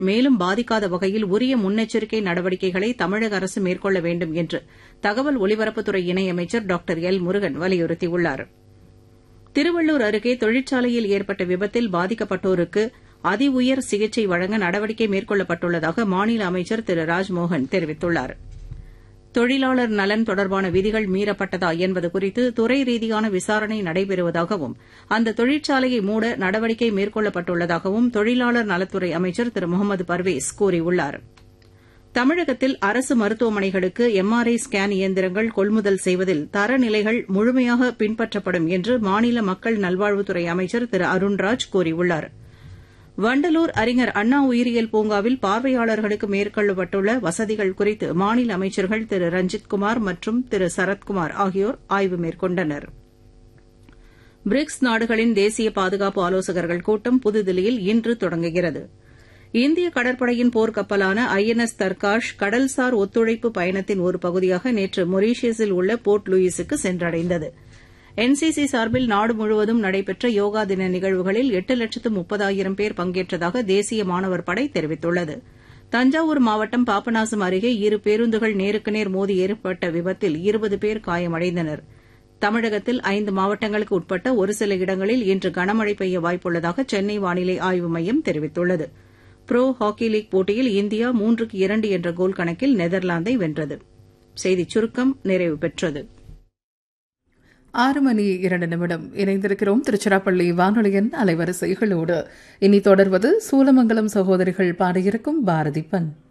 மேலும் பாதிக்காத வகையில் உரிய முன்னெச்சரிக்கை நடவடிக்கைகளை தமிழக அரசு மேற்கொள்ள வேண்டும் என்று தகவல் ஒலிபரப்புத்துறை இணையமைச்சர் டாக்டர் எல் முருகன் வலியுறுத்தியுள்ளார் திருவள்ளூர் அருகே தொழிற்சாலையில் ஏற்பட்ட விபத்தில் பாதிக்கப்பட்டோருக்கு அதி உயர் சிகிச்சை வழங்க நடவடிக்கை மேற்கொள்ளப்பட்டுள்ளதாக மாநில அமைச்சர் திரு ராஜ்மோகன் தெரிவித்துள்ளார் தொழிலாளர் நலன் தொடர்பான விதிகள் மீறப்பட்டதா என்பது குறித்து துறை ரீதியான விசாரணை நடைபெறுவதாகவும் அந்த தொழிற்சாலையை மூட நடவடிக்கை மேற்கொள்ளப்பட்டுள்ளதாகவும் தொழிலாளர் நலத்துறை அமைச்சர் திரு முகமது பர்வேஸ் கூறியுள்ளார் தமிழகத்தில் அரசு மருத்துவமனைகளுக்கு எம்ஆர்ஐ ஸ்கேன் இயந்திரங்கள் கொள்முதல் செய்வதில் தரநிலைகள் முழுமையாக பின்பற்றப்படும் என்று மாநில மக்கள் நல்வாழ்வுத்துறை அமைச்சர் திரு அருண்ராஜ் கூறியுள்ளாா் வண்டலூர் அறிஞர் அண்ணா உயிரியல் பூங்காவில் பார்வையாளர்களுக்கு மேற்கொள்ளப்பட்டுள்ள வசதிகள் குறித்து மாநில அமைச்சர்கள் திரு ரஞ்சித்குமார் மற்றும் திரு சரத்குமார் ஆகியோர் ஆய்வு மேற்கொண்டனர் பிரிக்ஸ் நாடுகளின் தேசிய பாதுகாப்பு ஆலோசகர்கள் கூட்டம் புதுதில்லியில் இன்று தொடங்குகிறது இந்திய கடற்படையின் போர்க்கப்பலான ஐ என் எஸ் தர்காஷ் கடல்சார் ஒத்துழைப்பு பயணத்தின் ஒரு பகுதியாக நேற்று மொரீஷியஸில் உள்ள போர்ட் லூயிஸுக்கு சென்றடைந்தது என்சிசி சார்பில் நாடு முழுவதும் நடைபெற்ற யோகா தின நிகழ்வுகளில் எட்டு லட்சத்து முப்பதாயிரம் பேர் பங்கேற்றதாக தேசிய மாணவர் படை தெரிவித்துள்ளது தஞ்சாவூர் மாவட்டம் பாபநாசம் அருகே இரு பேருந்துகள் நேருக்கு நேர் மோதி ஏற்பட்ட விபத்தில் இருபது பேர் காயமடைந்தனர் தமிழகத்தில் ஐந்து மாவட்டங்களுக்கு உட்பட்ட ஒரு சில இடங்களில் இன்று கனமழை பெய்ய வாய்ப்புள்ளதாக சென்னை வானிலை ஆய்வு மையம் தெரிவித்துள்ளது புரோ ஹாக்கி லீக் போட்டியில் இந்தியா மூன்றுக்கு இரண்டு என்ற கோல் கணக்கில் நெதர்லாந்தை வென்றது செய்திச் சுருக்கம் நிறைவு பெற்றது ஆறு மணி இரண்டு நிமிடம் இணைந்திருக்கிறோம் திருச்சிராப்பள்ளி வானொலியின் அலைவரிசைகளோடு இனி தொடர்வது சூலமங்கலம் சகோதரிகள் பாடியிருக்கும் பாரதி பண்